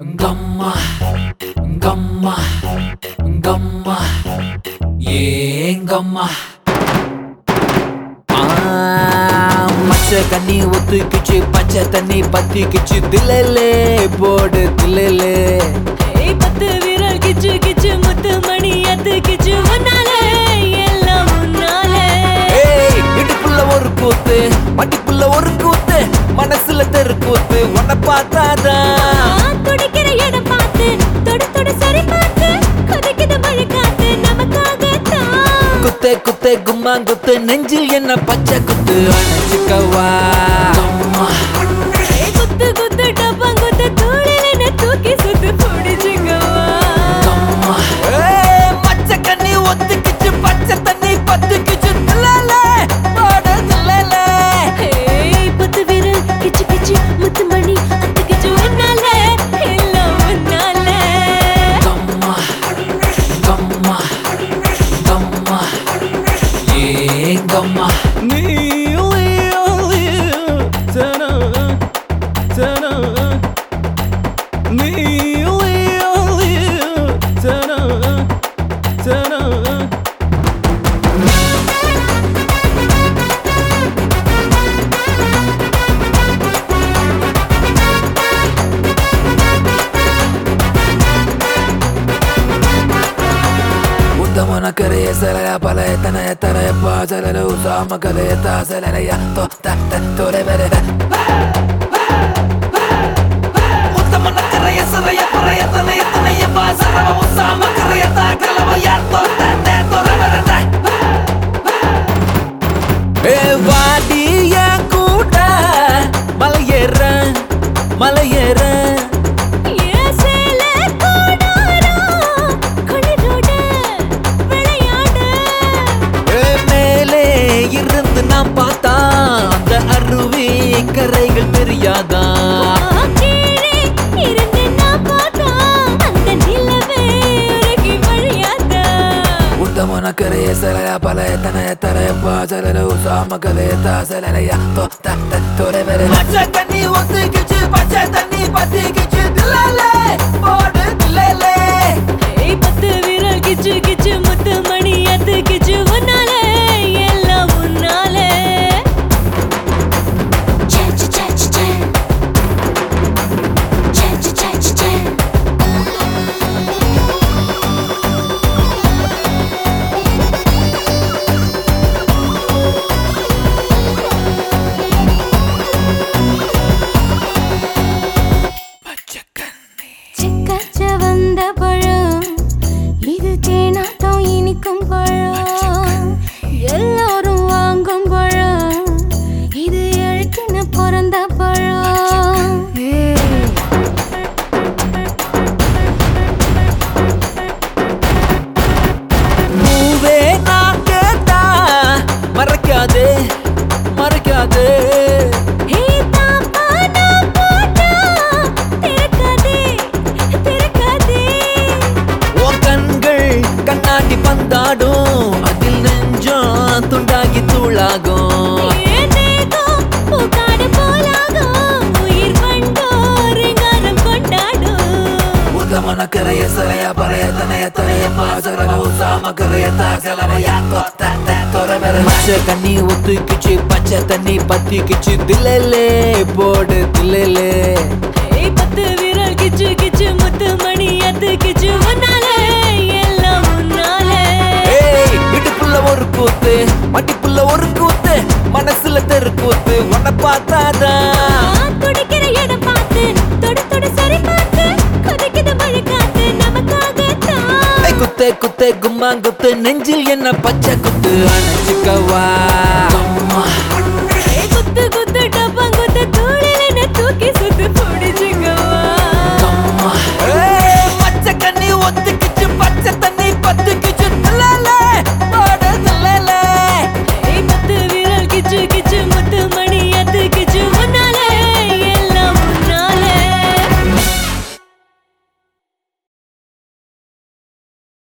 கம்மா கம்மா கம்மா ஏங்கம்மா மச்ச கண்ணி ஒத்துக்கிச்சு பச்சை தண்ணி பத்திக்கிச்சு தில்லலே போடு தில்லலே ஏய் பத்து விரல் கிச்சு கிச்சு முத்து மணி அத்து கிச்சு முன்னாலே எல்லாம் முன்னாலே ஏய் இடுப்புள்ள ஒரு கூத்து மட்டிப்புள்ள ஒரு கூத்து மனசுல தெரு கூத்து உன்னை பார்த்தாதான் ஆ, துடிக்கிற இடம் பார்த்து தொடு தொடு சரி பார்த்து கொதிக்குது மழை காத்து நமக்காகத்தான் குத்தே குத்தே கும்மா குத்து நெஞ்சில் என்ன பச்சை குத்து அணைச்சிக்கவா ஏய் குத்து குத்து டப்பம் குத்து தூளில் என்ன தூக்கி சுத்து பிடிச்சுக்கவா ஏய், மச்ச கண்ணி ஒத்துக்கிச்சு பச்சை தண்ணி பத்துக்கிச்சு தில்லலே போடு தில்லலே ஏய் பத்து விரல் கிச்சு கிச்சு முத்து மணி அத்து கிச்சு முன்னாலே எல்லாம் முன்னாலே கம்மா கம்மா கம்மா ஏங்கம்மா ಉತ್ತಮನ ಕರೆಯ ಸಲಯ ಪಲಯ ತನಯ ತರಯ ಪಾಸಲಲು ಸಾಮ ಕಲೆಯ ತಾಸಲಯ ತೊರೆ ಬೆರೆ ಉತ್ತಮನ ಕರೆಯ ಸಲಯ ಪಲಯ ತನಯ ತನಯ ಪಾಸಲವ ಸಾಮ ಕರೆಯ ತಾಕಲವ ಯಾತೋ ತೊರೆ ಬೆರೆ ஏ வாடிய கூட மலையேற மலையேற ஏன் சேலை கோடாரோ குளிரோட விளையாட ஏ மேலே இருந்து நாம் பார்த்தா அந்த அருவி கரைகள் தெரியாதா கீழே இருந்து நான் பார்த்தா அந்த நிலவே உருகி வழியாதா உத்தமன கரைய சலய பலய தனய தரைய பாசலு சாம கலைய தாசலய தொரை வெறு பச்சை தண்ணி ஒத்துக்கிச்சு பச்சை தண்ணி பத்திக்கிச்சு தில்லலே போடு தில்லலே ஏய் பத்து விரல் கிச்சு கிச்சு முத்து மணி அத்து கிச்சு முன்னாலே எல்லாம் முன்னாலே சிக்கச்ச வந்த பழம் இது தேனாட்டம் இனிக்கும் பழம் எல்லாரும் வாங்கும் பழம் இது எழுத்துன்னு பிறந்த பழம் பூவே நான் கேட்டா மறைக்காதே மறைக்காதே ஏய் தாப்பா நான் போட்டா திறக்காதே திறக்காதே உன் கண்கள் கண்ணாடி பந்தாடும் அதில் நெஞ்சம் துண்டாகி தூளாகும் ஏன் தேகம் பூக்காடு போலாகும் உயிர் வண்டோர் எங்காரம் கொண்டாடும் உத்தமன கரைய சரைய பழைய தனைய தரைய பாசலோ சாம கரைய தாசலவைய மச்ச கண்ணி ஒத்துக்கிச்சு பச்சை தண்ணி பத்திக்கிச்சு தில்லலே போடு தில்லலே ஏய் பத்து விரல் கிச்சு கிச்சு முத்து மணி அத்து கிச்சு முன்னாலே எல்லாம் முன்னாலே ஏய் இடுப்புள்ள ஒரு கூத்து மட்டிப்புள்ள ஒரு கூத்து மனசுல தெரு கூத்து உன்னை பார்த்தாதான் ஆ, துடிக்கிற இடம் பார்த்து தொடு தொடு சரி பார்த்து கொதிக்குது மழை காத்து நமக்காகத்தான் ஏய், குத்தே குத்தே கும்மா குத்து நெஞ்சில் என்ன பச்சை குத்து அணைச்சிக்கவா